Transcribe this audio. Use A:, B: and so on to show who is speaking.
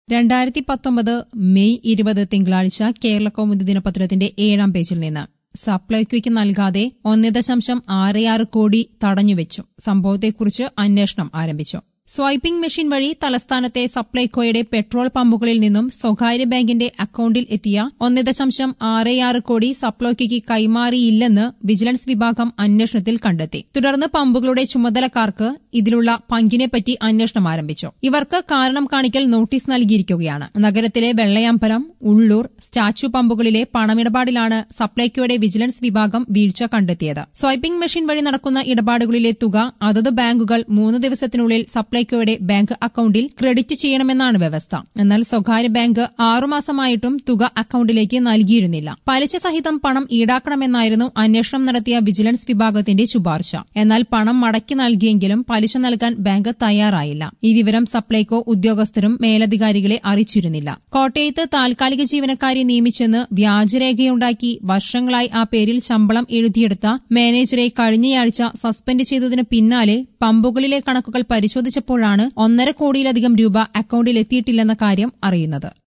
A: രണ്ടായിരത്തി പത്തൊമ്പത് മെയ് ഇരുപത് തിങ്കളാഴ്ച കേരള കൗമുദി ദിനപത്രത്തിന്റെ ഏഴാം പേജിൽ നിന്ന് സപ്ലൈകോയ്ക്ക് നൽകാതെ ഒന്ന് ദശാംശം ആറ് ആറ് കോടി തടഞ്ഞുവെച്ചു സംഭവത്തെക്കുറിച്ച് അന്വേഷണം ആരംഭിച്ചു സ്വൈപ്പിംഗ് മെഷീൻ വഴി തലസ്ഥാനത്തെ സപ്ലൈകോയുടെ പെട്രോൾ പമ്പുകളിൽ നിന്നും സ്വകാര്യ ബാങ്കിന്റെ അക്കൌണ്ടിൽ എത്തിയ ഒന്ന് ദശാംശം ആറ് ആറ് കോടി സപ്ലൈകോയ്ക്ക് കൈമാറിയില്ലെന്ന് വിജിലൻസ് വിഭാഗം അന്വേഷണത്തിൽ കണ്ടെത്തി തുടർന്ന് പമ്പുകളുടെ ചുമതലക്കാർക്ക് ഇതിലുള്ള പങ്കിനെപ്പറ്റി അന്വേഷണം ആരംഭിച്ചു ഇവർക്ക് കാരണം കാണിക്കൽ നോട്ടീസ് നൽകിയിരിക്കുകയാണ് നഗരത്തിലെ വെള്ളയമ്പലം ഉള്ളൂർ സ്റ്റാച്യു പമ്പുകളിലെ പണമിടപാടിലാണ് സപ്ലൈകോയുടെ വിജിലൻസ് വിഭാഗം വീഴ്ച കണ്ടെത്തിയത് സ്വൈപ്പിംഗ് മെഷീൻ വഴി നടക്കുന്ന ഇടപാടുകളിലെ തുക അതത് ബാങ്കുകൾ മൂന്ന് ദിവസത്തിനുള്ളിൽ സപ്ലൈകോയുടെ ബാങ്ക് അക്കൌണ്ടിൽ ക്രെഡിറ്റ് ചെയ്യണമെന്നാണ് വ്യവസ്ഥ എന്നാൽ സ്വകാര്യ ബാങ്ക് ആറുമാസമായിട്ടും തുക അക്കൌണ്ടിലേക്ക് നൽകിയിരുന്നില്ല പലിശ സഹിതം പണം ഈടാക്കണമെന്നായിരുന്നു അന്വേഷണം നടത്തിയ വിജിലൻസ് വിഭാഗത്തിന്റെ ശുപാർശ എന്നാൽ പണം മടക്കി നൽകിയെങ്കിലും പലിശ നൽകാൻ ബാങ്ക് തയ്യാറായില്ല ഈ വിവരം സപ്ലൈകോ ഉദ്യോഗസ്ഥരും മേലധികാരികളെ അറിയിച്ചിരുന്നില്ല കോട്ടയത്ത് താൽക്കാലിക ജീവനക്കാരെ നിയമിച്ചെന്ന് വ്യാജരേഖയുണ്ടാക്കി വർഷങ്ങളായി ആ പേരിൽ ശമ്പളം എഴുതിയെടുത്ത മാനേജറെ കഴിഞ്ഞയാഴ്ച സസ്പെൻഡ് ചെയ്തതിനു പിന്നാലെ പമ്പുകളിലെ കണക്കുകൾ പരിശോധിച്ചപ്പോഴാണ് ഒന്നര കോടിയിലധികം രൂപ അക്കൌണ്ടിൽ എത്തിയിട്ടില്ലെന്ന കാര്യം അറിയുന്നത്